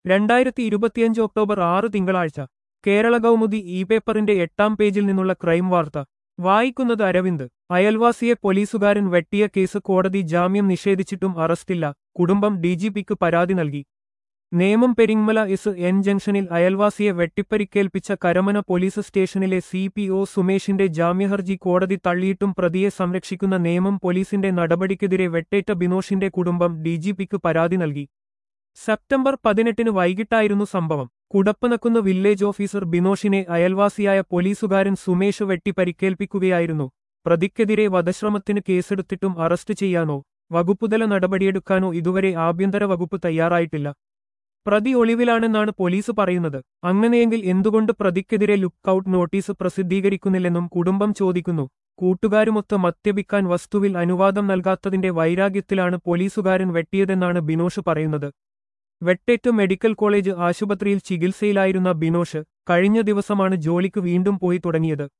രണ്ടായിരത്തി ഇരുപത്തിയഞ്ച് ഒക്ടോബർ ആറ് തിങ്കളാഴ്ച കേരള കൗമുദി ഇ പേപ്പറിന്റെ എട്ടാം പേജിൽ നിന്നുള്ള ക്രൈം വാർത്ത വായിക്കുന്നത് അരവിന്ദ് അയൽവാസിയെ പോലീസുകാരൻ വെട്ടിയ കേസ് കോടതി ജാമ്യം നിഷേധിച്ചിട്ടും അറസ്റ്റില്ല കുടുംബം ഡിജിപിക്ക് പരാതി നൽകി നേമം പെരിങ്മല എസ് എൻ ജംഗ്ഷനിൽ അയൽവാസിയെ വെട്ടിപ്പരിക്കേൽപ്പിച്ച കരമന പോലീസ് സ്റ്റേഷനിലെ സി പി ഒ സുമേഷിന്റെ ജാമ്യഹർജി കോടതി തള്ളിയിട്ടും പ്രതിയെ സംരക്ഷിക്കുന്ന നേമം പോലീസിന്റെ നടപടിക്കെതിരെ വെട്ടേറ്റ ബിനോഷിന്റെ കുടുംബം ഡിജിപിക്ക് പരാതി നൽകി സെപ്റ്റംബർ പതിനെട്ടിന് വൈകിട്ടായിരുന്നു സംഭവം കുടപ്പനക്കുന്ന് വില്ലേജ് ഓഫീസർ ബിനോഷിനെ അയൽവാസിയായ പോലീസുകാരൻ സുമേഷ് വെട്ടി പരിക്കേൽപ്പിക്കുകയായിരുന്നു പ്രതിക്കെതിരെ വധശ്രമത്തിന് കേസെടുത്തിട്ടും അറസ്റ്റ് ചെയ്യാനോ വകുപ്പുതല നടപടിയെടുക്കാനോ ഇതുവരെ ആഭ്യന്തര വകുപ്പ് തയ്യാറായിട്ടില്ല പ്രതി ഒളിവിലാണെന്നാണ് പോലീസ് പറയുന്നത് അങ്ങനെയെങ്കിൽ എന്തുകൊണ്ട് പ്രതിക്കെതിരെ ലുക്കൌട്ട് നോട്ടീസ് പ്രസിദ്ധീകരിക്കുന്നില്ലെന്നും കുടുംബം ചോദിക്കുന്നു കൂട്ടുകാരുമൊത്ത് മദ്യപിക്കാൻ വസ്തുവിൽ അനുവാദം നൽകാത്തതിന്റെ വൈരാഗ്യത്തിലാണ് പോലീസുകാരൻ വെട്ടിയതെന്നാണ് ബിനോഷ് പറയുന്നത് വെട്ടേറ്റ് മെഡിക്കൽ കോളേജ് ആശുപത്രിയിൽ ചികിത്സയിലായിരുന്ന ബിനോഷ് കഴിഞ്ഞ ദിവസമാണ് ജോലിക്ക് വീണ്ടും പോയി തുടങ്ങിയത്